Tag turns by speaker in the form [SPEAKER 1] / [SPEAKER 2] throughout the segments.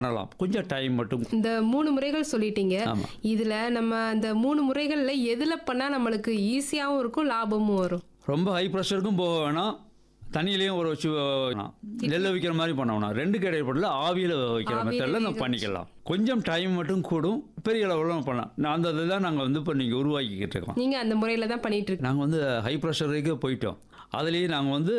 [SPEAKER 1] பண்ணலாம் கொஞ்சம் டைம் மட்டும்
[SPEAKER 2] இந்த மூணு முறைகள் சொல்லிட்டீங்க
[SPEAKER 1] ஆமா.
[SPEAKER 2] இதுல நம்ம அந்த மூணு முறைகள்ல எதுல பண்ணா நம்மளுக்கு ஈஸியாவும் இருக்கும் லாபமும் வரும்
[SPEAKER 1] ரொம்ப ஹை ப்ரெஷருக்கும் போக வேணாம் தண்ணியிலையும் ஒரு வச்சு வேணாம் நெல்லை வைக்கிற மாதிரி பண்ண வேணாம் ரெண்டு கடைப்படல ஆவியில் வைக்கிற
[SPEAKER 2] ஆவியில
[SPEAKER 1] மெத்தடில் நம்ம
[SPEAKER 2] வேக
[SPEAKER 1] பண்ணிக்கலாம் கொஞ்சம் டைம் மட்டும் கூடும் பெரிய அளவில் பண்ணலாம் நான் அந்த இதெல்லாம் நாங்கள் வந்து இப்போ நீங்கள் உருவாக்கிக்கிட்டு இருக்கோம்
[SPEAKER 2] நீங்க அந்த முறையில தான் பண்ணிட்டு இருக்கீங்க
[SPEAKER 1] நாங்கள் வந்து ஹை ப்ரெஷர் வரைக்கும் போயிட்டோம் அதுலேயே நாங்கள் வந்து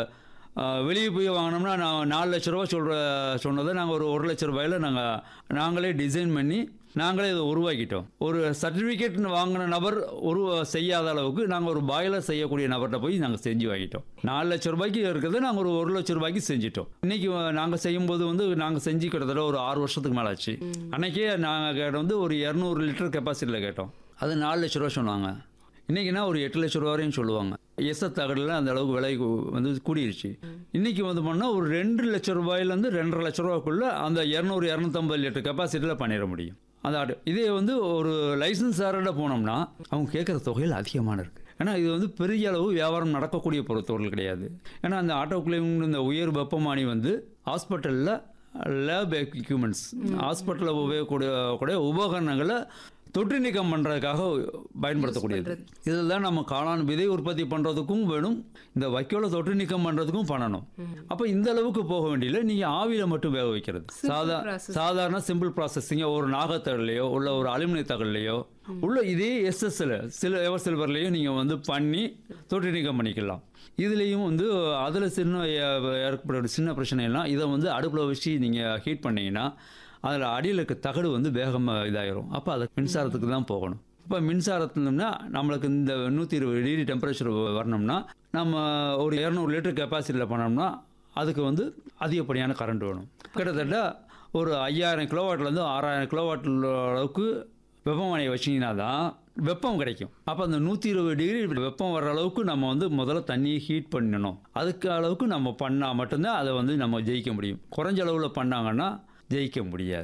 [SPEAKER 1] அஹ், வெளியே போய் வாங்கினோம்னா நான் நாலு லட்ச ரூபா சொல்கிற சொன்னதை நாங்கள் ஒரு ஒரு லட்ச ரூபாயில் நாங்கள் நாங்களே டிசைன் பண்ணி நாங்களே இதை உருவாக்கிட்டோம் ஒரு சர்டிஃபிகேட் வாங்கின நபர் ஒரு செய்யாத அளவுக்கு நாங்கள் ஒரு பாய்லர் செய்யக்கூடிய நபர்கிட்ட போய் நாங்கள் செஞ்சு வாங்கிட்டோம் நாலு லட்ச ரூபாய்க்கு இருக்கிறத நாங்கள் ஒரு ஒரு லட்ச ரூபாய்க்கு செஞ்சிட்டோம் இன்னைக்கு நாங்கள் செய்யும்போது வந்து நாங்கள் செஞ்சு கிட்டத்தட்ட ஒரு ஆறு வருஷத்துக்கு மேலே ஆச்சு அன்னைக்கே நாங்கள் கேட்டோம் வந்து ஒரு இரநூறு லிட்டர் கெப்பாசிட்டியில் கேட்டோம் அது நாலு லட்ச ரூபா சொன்னாங்க இன்னைக்குன்னா ஒரு எட்டு லட்ச ரூபா வரையும் சொல்லுவாங்க எஸ் தகடுல அந்த அளவுக்கு விலை கு- வந்து கூடிருச்சு இன்னைக்கு வந்து பண்ணால் ஒரு ரெண்டு லட்ச ரூபாயிலேருந்து ரெண்டரை லட்ச ரூபாய்க்குள்ள அந்த இரநூறு இரநூத்தம்பது லிட்டர் கெப்பாசிட்டியில் பண்ணிட முடியும் அந்த ஆட்டோ இதே வந்து ஒரு லைசன்ஸ் சாரோட போனோம்னா அவங்க கேட்குற தொகையில் அதிகமான இருக்கு ஏன்னா இது வந்து பெரிய அளவு வியாபாரம் நடக்கக்கூடிய பொறுத்தவர்கள் கிடையாது ஏன்னா அந்த ஆட்டோக்குள்ளேயும் இந்த உயர் வெப்பமானி வந்து ஹாஸ்பிட்டலில் லேப் எக்யூப்மெண்ட்ஸ் ஹாஸ்பிட்டலில் உபயோகக்கூடிய கூடிய உபகரணங்களை தொற்று நீக்கம் பண்ணுறதுக்காக பயன்படுத்தக்கூடியது இதில் தான் நம்ம காளான் விதை உற்பத்தி பண்ணுறதுக்கும் வேணும் இந்த வைக்கோலை தொற்று நீக்கம் பண்ணுறதுக்கும் பண்ணணும் அப்போ இந்த அளவுக்கு போக வேண்டியதில்லை நீங்கள் ஆவியில் மட்டும் வேக வைக்கிறது சாதா
[SPEAKER 2] process.
[SPEAKER 1] சாதாரண சிம்பிள் ப்ராசஸிங்க ஒரு நாகத்தகல்லையோ உள்ள ஒரு அலுமினிய தகல்லையோ உள்ள இதே எஸ்எஸ்ல சில எவர் சில்வர்லையோ நீங்கள் வந்து பண்ணி தொற்று நீக்கம் பண்ணிக்கலாம் இதுலேயும் வந்து அதில் சின்ன ஏ- ஏற்படுற சின்ன பிரச்சனைலாம் இதை வந்து அடுப்பில் வச்சு நீங்கள் ஹீட் பண்ணீங்கன்னா அதில் அடியில் இருக்க தகடு வந்து வேகமாக இதாயிரும் அப்போ அது மின்சாரத்துக்கு தான் போகணும் இப்போ மின்சாரத்துலனா நம்மளுக்கு இந்த நூற்றி இருபது டிகிரி டெம்பரேச்சர் வரணும்னா நம்ம ஒரு இரநூறு லிட்டர் கெப்பாசிட்டியில் பண்ணோம்னா அதுக்கு வந்து அதிகப்படியான கரண்ட் வேணும் கிட்டத்தட்ட ஒரு ஐயாயிரம் கிலோவாட்லேருந்து ஆறாயிரம் கிலோவாட் அளவுக்கு வெப்பமனையை வச்சிங்கன்னா தான் வெப்பம் கிடைக்கும் அப்போ அந்த நூற்றி இருபது டிகிரி வெப்பம் வர்ற அளவுக்கு நம்ம வந்து முதல்ல தண்ணியை ஹீட் பண்ணணும் அதுக்கு அளவுக்கு நம்ம பண்ணால் மட்டும்தான் அதை வந்து நம்ம ஜெயிக்க முடியும் குறைஞ்ச அளவில் பண்ணாங்கன்னா ஜெயிக்க முடியாது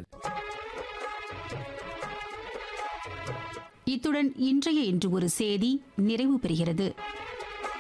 [SPEAKER 3] இத்துடன் இன்றைய இன்று ஒரு செய்தி நிறைவு பெறுகிறது